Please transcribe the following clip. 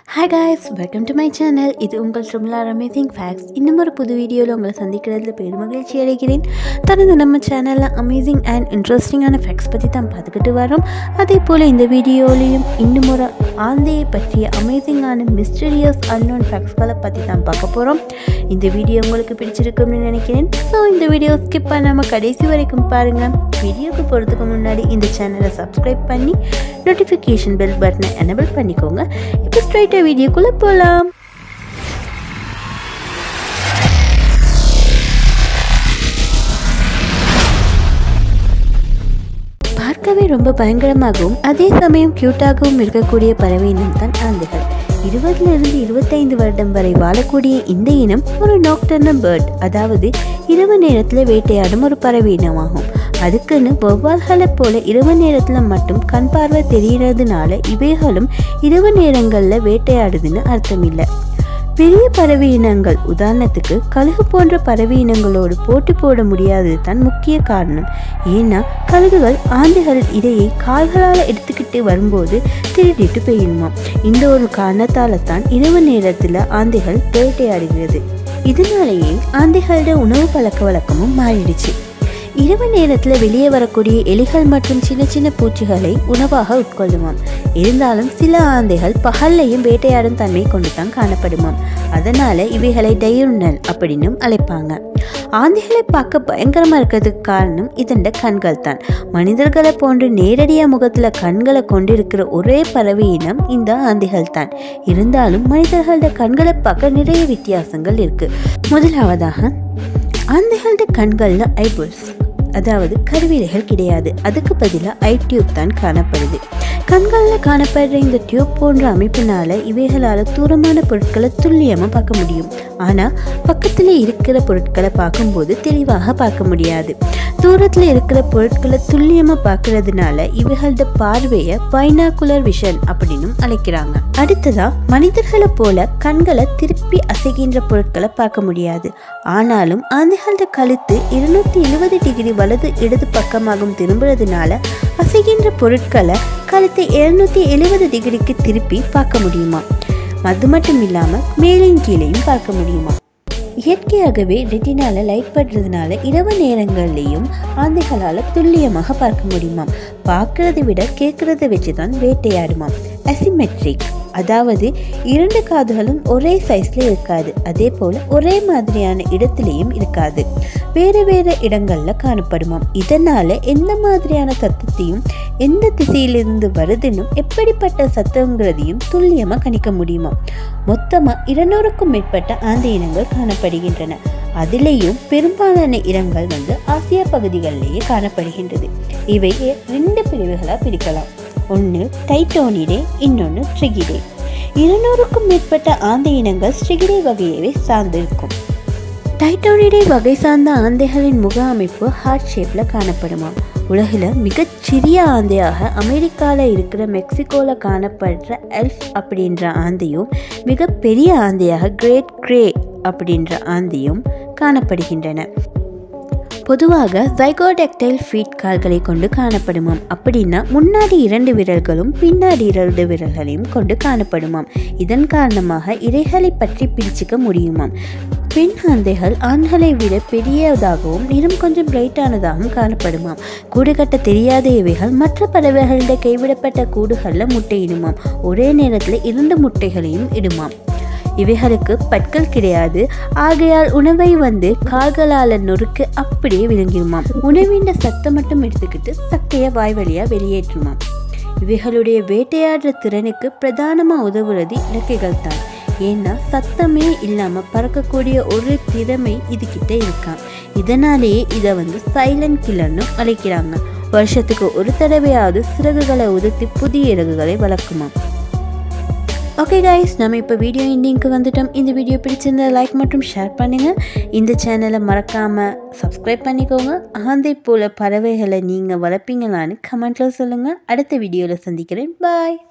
hi guys welcome to my channel இது உங்கள் ட்ரிமிலார் amazing facts இன்னும் ஒரு புது வீடியோவில் உங்களை சந்திக்கிறதுல பெரும் மகிழ்ச்சி அடைகிறேன் தொடர்ந்து நம்ம சேனலில் அமேசிங் அண்ட் இன்ட்ரெஸ்டிங்கான ஃபேக்ட்ஸ் பற்றி தான் பார்த்துக்கிட்டு வரோம் அதே போல் இந்த வீடியோலையும் இன்னும் ஒரு ஆந்தையை பற்றிய அமேசிங்கான மிஸ்டீரியஸ் அன்னோன் ஃபேக்ட்ஸ்களை பற்றி தான் பார்க்க போகிறோம் இந்த வீடியோ உங்களுக்கு பிடிச்சிருக்கும்னு நினைக்கிறேன் ஸோ இந்த வீடியோ ஸ்கிப் பண்ணாமல் கடைசி வரைக்கும் பாருங்கள் வீடியோக்கு போகிறதுக்கு முன்னாடி இந்த சேனலை சப்ஸ்கிரைப் பண்ணி நோட்டிஃபிகேஷன் பெல் பட்டனை எனபிள் பண்ணிக்கோங்க இப்போ ஸ்ட்ரைட்டாக வீடியோக்குள்ளே போகலாம் பார்க்கவே ரொம்ப பயங்கரமாகவும் அதே சமயம் க்யூட்டாகவும் இருக்கக்கூடிய பறவை இனம் தான் ஆந்தைகள் இருபதுலேருந்து இருபத்தைந்து வருடம் வரை வாழக்கூடிய இந்த இனம் ஒரு நாக்டர்னல் பேர்ட் அதாவது இரவு நேரத்தில் வேட்டையாடும் ஒரு பறவை இனமாகும் அதுக்குன்னு வௌவால்களை போல இரவு நேரத்தில் மட்டும் கண் பார்வை தெரியறதுனால இவைகளும் இரவு நேரங்களில் வேட்டையாடுதுன்னு அர்த்தம் இல்லை பெரிய பறவை இனங்கள் உதாரணத்துக்கு கழுகு போன்ற பறவை இனங்களோடு போட்டி போட முடியாதது தான் முக்கிய காரணம் ஏன்னா கழுகுகள் ஆந்தைகள் இடையே கால்களால் எடுத்துக்கிட்டு வரும்போது திருடிட்டு போயிடுமா இந்த ஒரு காரணத்தால தான் இரவு நேரத்தில் ஆந்தைகள் வேட்டையாடுகிறது இதனாலேயே ஆந்தைகளோட உணவு பழக்க வழக்கமும் மாறிடுச்சு இரவு நேரத்தில் வெளியே வரக்கூடிய எலிகள் மற்றும் சின்ன சின்ன பூச்சிகளை உணவாக உட்கொள்ளுமாம் இருந்தாலும் சில ஆந்தைகள் பகல்லையும் வேட்டையாடும் தன்மை கொண்டு தான் காணப்படுமாம் அதனால இவைகளை டயர்னல் அப்படின்னும் அழைப்பாங்க ஆந்தைகளை பார்க்க பயங்கரமா இருக்கிறதுக்கு காரணம் இதண்ட கண்கள் தான் மனிதர்களை போன்று நேரடியா முகத்துல கண்களை கொண்டிருக்கிற ஒரே பறவை இனம் இந்த ஆந்தைகள் தான் இருந்தாலும் மனிதர்களோட கண்களை பார்க்க நிறைய வித்தியாசங்கள் இருக்கு முதலாவதாக ஆந்தைகளோட கண்கள்ல ஐபோல்ஸ் அதாவது கருவிலைகள் கிடையாது அதுக்கு பதிலாக ஐ டியூப் தான் காணப்படுது கண்களில் காணப்படுற இந்த டியூப் போன்ற அமைப்பினால இவைகளால் தூரமான பொருட்களை துல்லியமாக பார்க்க முடியும் ஆனால் பக்கத்தில் இருக்கிற பொருட்களை பார்க்கும்போது தெளிவாக பார்க்க முடியாது தூரத்தில் இருக்கிற பொருட்களை துல்லியமாக பார்க்கறதுனால இவைகளோட பார்வையை பைனாகுலர் விஷன் அப்படின்னும் அழைக்கிறாங்க அடுத்ததா மனிதர்களை போல கண்களை திருப்பி அசைகின்ற பொருட்களை பார்க்க முடியாது ஆனாலும் ஆந்தைகளோட கழுத்து இருநூத்தி எழுபது டிகிரி வலது இடது பக்கமாகவும் திரும்புறதுனால அசைகின்ற பொருட்களை கழுத்தை எழுநூத்தி எழுபது டிகிரிக்கு திருப்பி பார்க்க முடியுமா அது மட்டும் இல்லாமல் மேலையும் கீழையும் பார்க்க முடியுமா இயற்கையாகவே ரெட்டினால லைட் படுறதுனால இரவு நேரங்கள்லையும் ஆந்தைகளால் துல்லியமாக பார்க்க முடியுமாம் பார்க்கறதை விட கேட்கறத வச்சு தான் வேட்டையாடுமாம் அசிமெட்ரிக் அதாவது இரண்டு காதுகளும் ஒரே சைஸ்ல இருக்காது அதே போல ஒரே மாதிரியான இடத்துலையும் இருக்காது வேறு வேறு இடங்கள்ல காணப்படுமாம் இதனால எந்த மாதிரியான சத்தத்தையும் எந்த திசையிலிருந்து வருதுன்னு எப்படிப்பட்ட சத்தங்கிறதையும் துல்லியமா கணிக்க முடியுமா மொத்தமா இருநூறுக்கும் மேற்பட்ட ஆந்தை இனங்கள் காணப்படுகின்றன அதிலேயும் பெரும்பாலான இடங்கள் வந்து ஆசியா பகுதிகளிலேயே காணப்படுகின்றது இவை ரெண்டு பிரிவுகளாக பிரிக்கலாம் ஒன்று டைட்டோனிடே இன்னொன்று ட்ரிகிடே இருநூறுக்கும் மேற்பட்ட ஆந்தை இனங்கள் ஸ்ட்ரிகிடே வகையவே சார்ந்திருக்கும் டைட்டோனிடே வகை சார்ந்த ஆந்தைகளின் முக அமைப்பு ஹார்ட் ஷேப்பில் காணப்படுமா உலகில் மிகச்சிறிய ஆந்தையாக அமெரிக்காவில் இருக்கிற மெக்சிகோவில் காணப்படுற எல்ஃப் அப்படின்ற ஆந்தையும் மிகப்பெரிய ஆந்தையாக கிரேட் கிரே அப்படின்ற ஆந்தையும் காணப்படுகின்றன பொதுவாக ஜைகோடெக்டைல் ஃபீட் கால்களை கொண்டு காணப்படுமாம் அப்படின்னா முன்னாடி இரண்டு விரல்களும் பின்னாடி இரண்டு விரல்களையும் கொண்டு காணப்படுமாம் இதன் காரணமாக இறைகளை பற்றி பிரிச்சுக்க முடியுமாம் பெண் ஆந்தைகள் ஆண்களை விட பெரியதாகவும் நிறம் கொஞ்சம் பிரைட்டானதாகவும் காணப்படுமாம் கூடு கட்ட தெரியாத இவைகள் மற்ற பறவைகளிட கைவிடப்பட்ட கூடுகளில் முட்டையிடுமாம் ஒரே நேரத்தில் இரண்டு முட்டைகளையும் இடுமாம் இவைகளுக்கு பற்கள் கிடையாது ஆகையால் உணவை வந்து கால்களால் நொறுக்கு அப்படியே விழுங்கிடுமாம் உணவின் சத்தம் மட்டும் எடுத்துக்கிட்டு சக்கைய வாய் வழியா வெளியேற்றுமாம் இவைகளுடைய வேட்டையாடுற திறனுக்கு பிரதானமாக உதவுறது இலக்கைகள் தான் ஏன்னா சத்தமே இல்லாமல் பறக்கக்கூடிய ஒரு திறமை இதுகிட்ட இருக்கான் இதனாலேயே இதை வந்து சைலண்ட் கில்லர்னு அழைக்கிறாங்க வருஷத்துக்கு ஒரு தடவையாவது சிறகுகளை உதிர்த்தி புதிய இறகுகளை வளர்க்குமாம் ஓகே கைஸ் நம்ம இப்போ வீடியோ எண்டிங்க்கு வந்துட்டோம் இந்த வீடியோ பிடிச்சிருந்தா லைக் மற்றும் ஷேர் பண்ணுங்கள் இந்த சேனலை மறக்காமல் சப்ஸ்கிரைப் பண்ணிக்கோங்க ஆந்தை போல பறவைகளை நீங்கள் வளர்ப்பீங்களான்னு கமெண்ட்டில் சொல்லுங்கள் அடுத்த வீடியோவில் சந்திக்கிறேன் பாய்